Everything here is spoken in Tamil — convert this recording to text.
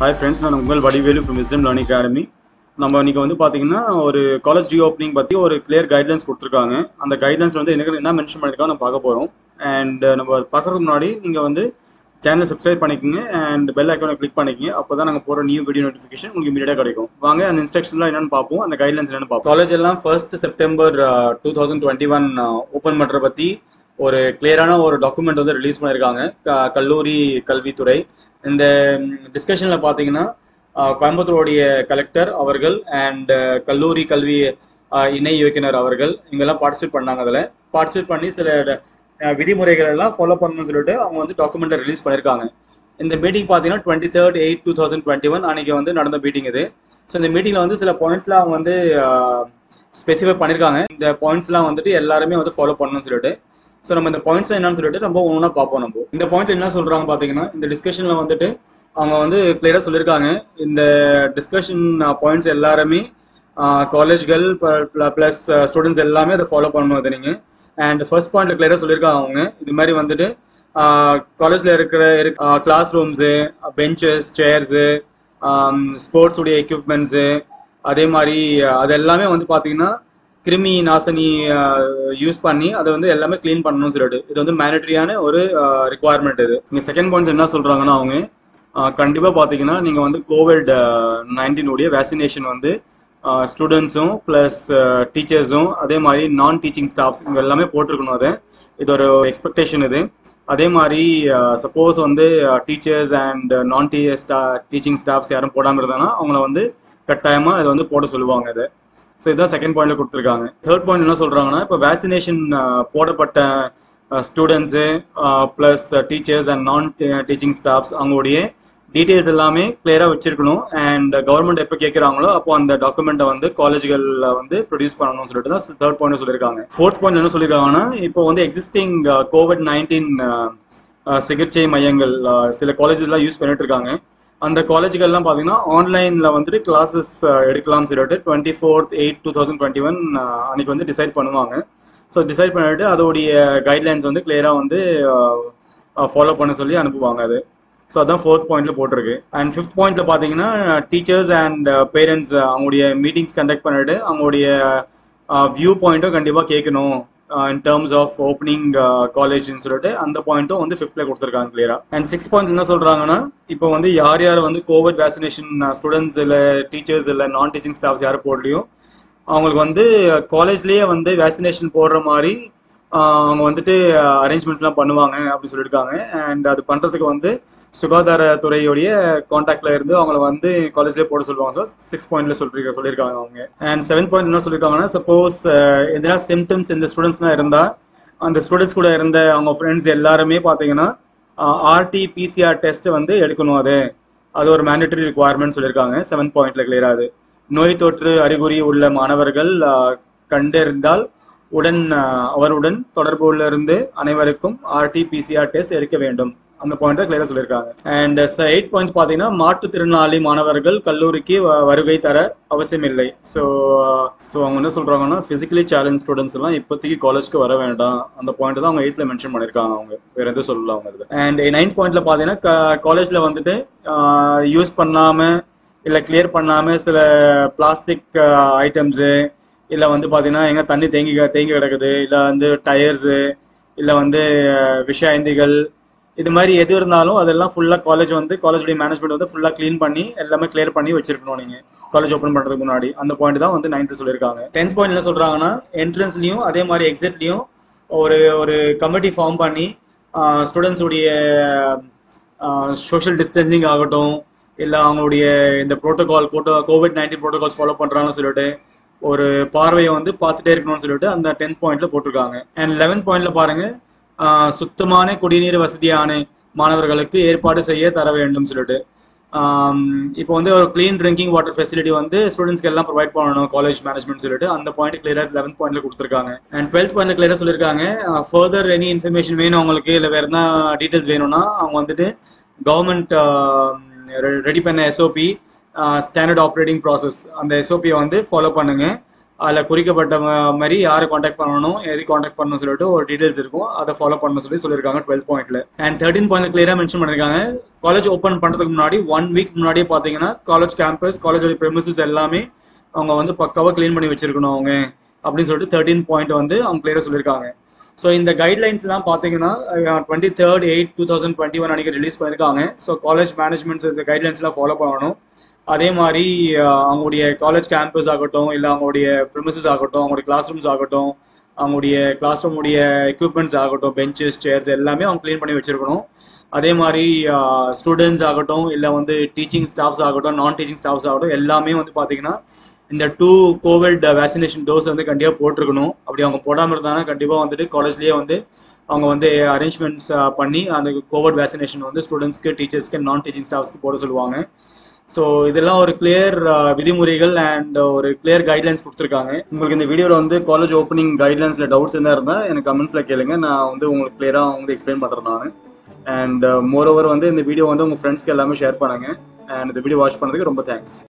ஹாய் ஃப்ரெண்ட்ஸ் நான் உங்கள் Vadivelu from Wisdom Learning Academy நம்ம இன்னைக்கு வந்து பார்த்தீங்கன்னா ஒரு காலேஜ் ரீஓப்பனிங் பற்றி ஒரு கிளியர் கைட்லைன்ஸ் கொடுத்துருக்காங்க அந்த கைட்லைன்ஸ் வந்து என்ன என்ன மென்ஷன் பண்ணியிருக்காங்க நம்ம பார்க்க போகிறோம் அண்ட் நம்ம பார்க்கறதுக்கு முன்னாடி நீங்கள் வந்து சேனலை சப்ஸ்கிரைப் பண்ணிக்கோங்க அண்ட் பெல் ஐக்கானை கிளிக் பண்ணிக்கங்க அப்போ தான் நாங்கள் போகிற நியூ வீடியோ நோட்டிஃபிகேஷன் உங்களுக்கு இமீடியட்டாக கிடைக்கும் வாங்க அந்த இன்ஸ்ட்ரக்ஷன்லாம் என்னென்னு பார்ப்போம் அந்த கைட்லைன்ஸ் என்னென்னு பார்ப்போம் காலேஜ் எல்லாம் first September two thousand twenty one open பண்ணுற பற்றி ஒரு கிளியரான ஒரு டாக்குமெண்ட் வந்து ரிலீஸ் பண்ணியிருக்காங்க க- கல்லூரி கல்வித்துறை இந்த டிஸ்கஷனில் பார்த்தீங்கன்னா ஆஹ், கோயம்புத்தூருடைய கலெக்டர் அவர்கள் அண்ட் கல்லூரி கல்வி ஆஹ், இணை இயக்குனர் அவர்கள் இவங்கெல்லாம் பார்ட்டிசிபேட் பண்ணாங்க அதில் பார்ட்டிசிபேட் பண்ணி சில ஆஹ், விதிமுறைகள் எல்லாம் ஃபாலோ பண்ணணும்னு சொல்லிட்டு அவங்க வந்து டாக்குமெண்ட்டை ரிலீஸ் பண்ணியிருக்காங்க இந்த மீட்டிங் பார்த்தீங்கன்னா twenty third eight two thousand twenty one அன்னைக்கு வந்து நடந்த மீட்டிங் இது ஸோ இந்த மீட்டிங்கில் வந்து சில பாயிண்ட்ஸ்லாம் அவங்க வந்து ஸ்பெசிஃபை பண்ணியிருக்காங்க இந்த பாயிண்ட்ஸ்லாம் வந்துட்டு எல்லாருமே வந்து ஃபாலோ பண்ணணும்னு சொல்லிட்டு ஸோ நம்ம இந்த பாயிண்ட்ஸ் என்னன்னு சொல்லிட்டு ரொம்ப ஒன்றா பார்ப்போம் நம்ம இந்த பாயிண்ட் என்ன சொல்றாங்க பார்த்தீங்கன்னா இந்த டிஸ்கஷனில் வந்துட்டு அவங்க வந்து கிளியராக சொல்லியிருக்காங்க இந்த டிஸ்கஷன் பாயிண்ட்ஸ் எல்லாருமே காலேஜ்கள் ப்ளஸ் ஸ்டூடெண்ட்ஸ் எல்லாமே அதை ஃபாலோ பண்ணணும் அதை நீங்கள் அண்ட் ஃபர்ஸ்ட் பாயிண்ட்ல கிளியராக சொல்லியிருக்காங்க அவங்க இது மாதிரி வந்துட்டு காலேஜில் இருக்கிற class rooms benches chairs sports உடைய எக்யூப்மெண்ட்ஸு அதே மாதிரி அஹ், அது எல்லாமே வந்து பார்த்தீங்கன்னா கிருமி நாசினி யூஸ் பண்ணி அதை வந்து எல்லாமே க்ளீன் பண்ணணும்னு சொல்லிட்டு இது வந்து மேனட்ரியான ஒரு ரிக்குவயர்மெண்ட் இது இங்கே செகண்ட் பாயிண்ட் என்ன சொல்கிறாங்கன்னா அவங்க கண்டிப்பாக பார்த்தீங்கன்னா நீங்கள் வந்து கோவிட் நைன்டீன் உடைய வேக்சினேஷன் வந்து ஸ்டூடெண்ட்ஸும் ப்ளஸ் டீச்சர்ஸும் அதே மாதிரி நான் டீச்சிங் ஸ்டாஃப்ஸ் இவங்க எல்லாமே போட்டிருக்கணும் அதை இது ஒரு எக்ஸ்பெக்டேஷன் இது அதே மாதிரி சப்போஸ் வந்து டீச்சர்ஸ் அண்ட் நான் டீச்சர் ஸ்டா டீச்சிங் ஸ்டாஃப்ஸ் யாரும் போடாமல் இருந்தாங்கன்னா அவங்கள வந்து கட்டாயமாக இதை வந்து போட சொல்லுவாங்க இது ஸோ இதுதான் செகண்ட் பாயிண்ட்ல கொடுத்துருக்காங்க தேர்ட் பாயிண்ட் என்ன சொல்றாங்கன்னா இப்போ வேக்சினேஷன் போடப்பட்ட students plus teachers and non teaching staffs அவங்களுடைய டீட்டெயில்ஸ் எல்லாமே கிளியராக வச்சிருக்கணும் அண்ட் கவர்மெண்ட் எப்போ கேட்குறாங்களோ அப்போ அந்த டாக்குமெண்ட்டை வந்து காலேஜ்களில் வந்து ப்ரொடியூஸ் பண்ணணும்னு சொல்லிட்டு தான் தேர்ட் பாயிண்ட் சொல்லியிருக்காங்க ஃபோர்த் பாயிண்ட் என்ன சொல்லியிருக்காங்கன்னா இப்போ வந்து எக்ஸிஸ்டிங் கோவிட் நைன்டீன் சிகிச்சை மையங்கள் uh, சில காலேஜஸ்லாம் யூஸ் பண்ணிட்டு இருக்காங்க அந்த காலேஜுகள்லாம் பார்த்தீங்கன்னா ஆன்லைனில் வந்துட்டு கிளாஸஸ் எடுக்கலாம்னு சொல்லிட்டு twenty fourth eight two thousand twenty one அன்னைக்கு வந்து டிசைட் பண்ணுவாங்க ஸோ டிசைட் பண்ணிட்டு அதோடைய கைட்லைன்ஸ் வந்து கிளியராக வந்து ஃபாலோ பண்ண சொல்லி அனுப்புவாங்க அது ஸோ அதான் ஃபோர்த் பாயிண்ட்ல போட்டிருக்கு அண்ட் ஃபிஃப்த் பாயிண்ட்ல பார்த்தீங்கன்னா டீச்சர்ஸ் அண்ட் பேரண்ட்ஸ் அவங்களுடைய மீட்டிங்ஸ் கண்டக்ட் பண்ணிட்டு அவங்களுடைய வியூ பாயிண்ட்டும் கண்டிப்பாக கேட்கணும் இன் டேர்ம்ஸ் ஆஃப் ஓப்பனிங் காலேஜ்னு சொல்லிட்டு அந்த பாயிண்ட்டும் வந்து ஃபிஃப்த்ல கொடுத்துருக்காங்க கிளியரா அண்ட் சிக்ஸ் பாயிண்ட் என்ன சொல்றாங்கன்னா இப்போ வந்து யார் யார் வந்து கோவிட் வேக்சினேஷன் ஸ்டூடெண்ட்ஸ் இல்லை டீச்சர்ஸ் இல்லை நான் டீச்சிங் ஸ்டாஃப்ஸ் யார் போடலையோ அவங்களுக்கு வந்து காலேஜ்லேயே வந்து வேக்சினேஷன் போடுற மாதிரி ஆஹ் அவங்க வந்துட்டு அரேஞ்ச்மெண்ட்ஸ்லாம் பண்ணுவாங்க அப்படின்னு சொல்லியிருக்காங்க அண்ட் அது பண்ணுறதுக்கு வந்து சுகாதாரத்துறையுடைய காண்டாக்ட்ல இருந்து அவங்கள வந்து காலேஜ்லேயே போட சொல்லுவாங்க சார் சிக்ஸ் பாயிண்ட்ல சொல்லிருக்க சொல்லியிருக்காங்க அவங்க அண்ட் செவன் பாயிண்ட் என்ன சொல்லியிருக்காங்கன்னா சப்போஸ் எதனா சிம்டம்ஸ் இந்த ஸ்டூடெண்ட்ஸ்லாம் இருந்தால் அந்த ஸ்டூடெண்ட்ஸ் கூட இருந்த அவங்க ஃப்ரெண்ட்ஸ் எல்லாருமே பார்த்தீங்கன்னா ஆர்டி பிசிஆர் டெஸ்ட் வந்து எடுக்கணும் அது அது ஒரு மேண்டட்டரி ரிக்குவயர்மெண்ட் சொல்லியிருக்காங்க செவன் பாயிண்ட்ல கிளியர் ஆகுது நோய் தொற்று அறிகுறி உள்ள மாணவர்கள் ஆஹ், கண்டறிந்தால் உடன் ஆஹ், அவருடன் தொடர்புல இருந்து அனைவருக்கும் ஆர்டி பிசிஆர் டெஸ்ட் எடுக்க வேண்டும் அந்த பாயிண்ட் தான் கிளியரா சொல்லியிருக்காங்க அண்ட் எயிட் பாயிண்ட் பார்த்தீங்கன்னா மாற்றுத்திறனாளி மாணவர்கள் கல்லூரிக்கு வ- வருகை தர அவசியம் இல்லை ஸோ ஸோ அவங்க என்ன சொல்றாங்கன்னா பிசிக்கலி சேலஞ்ச் ஸ்டூடெண்ட்ஸ் எல்லாம் இப்போதைக்கு காலேஜ்க்கு வர வேண்டாம் அந்த பாயிண்ட் தான் அவங்க எயிட்ல மென்ஷன் பண்ணியிருக்காங்க அவங்க வேற எதுவும் சொல்லல அவங்க இதுல அண்ட் நைன்த் பாயிண்ட்ல பார்த்தீங்கன்னா காலேஜ்ல வந்துட்டு யூஸ் பண்ணாம இல்லை கிளியர் பண்ணாம சில பிளாஸ்டிக் ஐட்டம்ஸு இல்லை வந்து பார்த்தீங்கன்னா எங்கே தண்ணி தேங்கி தேங்கி கிடக்குது இல்லை வந்து டயர்ஸு இல்லை வந்து அஹ், விஷயந்திகள் இது மாதிரி எது இருந்தாலும் அதெல்லாம் ஃபுல்லாக காலேஜ் வந்து காலேஜுடைய மேனேஜ்மெண்ட் வந்து ஃபுல்லாக க்ளீன் பண்ணி எல்லாமே கிளியர் பண்ணி வச்சிருக்கணும் நீங்கள் காலேஜ் ஓப்பன் பண்ணுறதுக்கு முன்னாடி அந்த பாயிண்ட் தான் வந்து நைன்த்து சொல்லியிருக்காங்க டென்த் பாயிண்ட் என்ன சொல்கிறாங்கன்னா என்ட்ரன்ஸ்லையும் அதே மாதிரி எக்ஸிட்லையும் ஒரு ஒரு கமிட்டி ஃபார்ம் பண்ணி ஸ்டூடெண்ட்ஸ் உடைய சோஷியல் டிஸ்டன்சிங் ஆகட்டும் இல்லை அவங்களுடைய இந்த ப்ரோட்டோகால் கோட்டோ கோவிட் நைன்டீன் ப்ரோட்டோகால்ஸ் ஃபாலோ பண்ணுறாங்கன்னு சொல்லிட்டு ஒரு பார்வையை வந்து பார்த்துட்டே இருக்கணும்னு சொல்லிட்டு அந்த டென்த் பாயிண்ட்ல போட்டிருக்காங்க அண்ட் லெவன்த் பாயிண்ட்ல பாருங்க ஆஹ் சுத்தமான குடிநீர் வசதியான மாணவர்களுக்கு ஏற்பாடு செய்ய தர வேண்டும் சொல்லிட்டு ஆம், இப்போ வந்து ஒரு க்ளீன் ட்ரிங்கிங் வாட்டர் ஃபெசிலிட்டி வந்து ஸ்டூடெண்ட்ஸ்க்கு எல்லாம் ப்ரொவைட் பண்ணணும் காலேஜ் மேனேஜ்மெண்ட் சொல்லிட்டு அந்த பாயிண்ட் கிளியராக லெவன்த் பாயிண்ட்ல கொடுத்துருக்காங்க அண்ட் டுவெல்த் பாயிண்ட்ல கிளியராக சொல்லியிருக்காங்க ஃபர்தர் எனி இன்ஃபர்மேஷன் வேணும் அவங்களுக்கு இல்லை வேற என்ன டீட்டெயில்ஸ் வேணும்னா அவங்க வந்துட்டு கவர்மெண்ட் ரெடி பண்ண எஸ்ஓபி ஸ்டாண்டர்ட் ஆப்ரேட்டிங் ப்ராசஸ் அந்த எஸ்ஓபியை வந்து ஃபாலோ பண்ணுங்க அதில் குறிக்கப்பட்ட ம- மாதிரி யாரை காண்டாக்ட் பண்ணணும் எது காண்டாக்ட் பண்ணணும் சொல்லிட்டு ஒரு டீடைல்ஸ் இருக்கும் அதை ஃபாலோ பண்ணணும் சொல்லி சொல்லியிருக்காங்க டுவெல்த் பாயிண்ட்ல அண்ட் தேர்ட்டின் பாயிண்ட்ல கிளியராக மென்ஷன் பண்ணியிருக்காங்க காலேஜ் ஓப்பன் பண்ணுறதுக்கு முன்னாடி ஒன் வீக் முன்னாடியே பார்த்தீங்கன்னா காலேஜ் கேம்பஸ் காலேஜோட ப்ரெமிசஸ் எல்லாமே அவங்க வந்து பக்காவாக க்ளீன் பண்ணி வச்சிருக்கணும் அவங்க அப்படின்னு சொல்லிட்டு தேர்ட்டின் பாயிண்ட் வந்து அவங்க கிளியராக சொல்லியிருக்காங்க ஸோ இந்த கைட்லைன்ஸ்லாம் பார்த்தீங்கன்னா twenty third eight two thousand twenty one அன்றைக்கி ரிலீஸ் பண்ணியிருக்காங்க ஸோ காலேஜ் மேனேஜ்மெண்ட்ஸ் இந்த கைட்லைன்ஸ்லாம் ஃபாலோ பண்ணணும் அதே மாதிரி அஹ், அவங்களுடைய காலேஜ் கேம்பஸ் ஆகட்டும் இல்லை அவங்களுடைய ப்ரிமிசஸ் ஆகட்டும் அவங்களுடைய கிளாஸ் ரூம்ஸ் ஆகட்டும் அவங்களுடைய கிளாஸ் ரூமுடைய எக்யூப்மெண்ட்ஸ் ஆகட்டும் பெஞ்சஸ் சேர்ஸ் எல்லாமே அவங்க க்ளீன் பண்ணி வச்சிருக்கணும் அதே மாதிரி ஸ்டூடெண்ட்ஸ் ஆகட்டும் இல்லை வந்து டீச்சிங் ஸ்டாஃப்ஸ் ஆகட்டும் நான் டீச்சிங் ஸ்டாஃப்ஸ் ஆகட்டும் எல்லாமே வந்து பார்த்தீங்கன்னா இந்த டூ கோவிட் வேக்சினேஷன் டோஸ் வந்து கண்டிப்பாக போட்டிருக்கணும் அப்படி அவங்க போடாமல் இருந்தாங்கன்னா கண்டிப்பாக வந்துட்டு காலேஜ்லேயே வந்து அவங்க வந்து அரேஞ்ச்மெண்ட்ஸ் பண்ணி அந்த கோவிட் வேக்சினேஷன் வந்து ஸ்டூடெண்ட்ஸ்க்கு டீச்சர்ஸ்க்கு நான் டீச்சிங் ஸ்டாஃப்ஸ்க்கு போட சொல்லுவாங்க ஸோ இதெல்லாம் ஒரு கிளியர் விதிமுறைகள் அண்ட் ஒரு கிளியர் கைட்லைன்ஸ் கொடுத்துருக்காங்க உங்களுக்கு இந்த வீடியோவில் வந்து காலேஜ் ஓப்பனிங் கைட்லைன்ஸில் டவுட்ஸ் என்ன இருந்தால் எனக்கு கமெண்ட்ஸில் கேளுங்க நான் வந்து உங்களுக்கு கிளியராக வந்து எக்ஸ்பிளைன் பண்ணுறேன் நான் அண்ட் மோரோவர் வந்து இந்த வீடியோ வந்து உங்கள் ஃப்ரெண்ட்ஸ்க்கு எல்லாமே ஷேர் பண்ணுங்க அண்ட் இந்த வீடியோ வாட்ச் பண்ணதுக்கு ரொம்ப தேங்க்ஸ்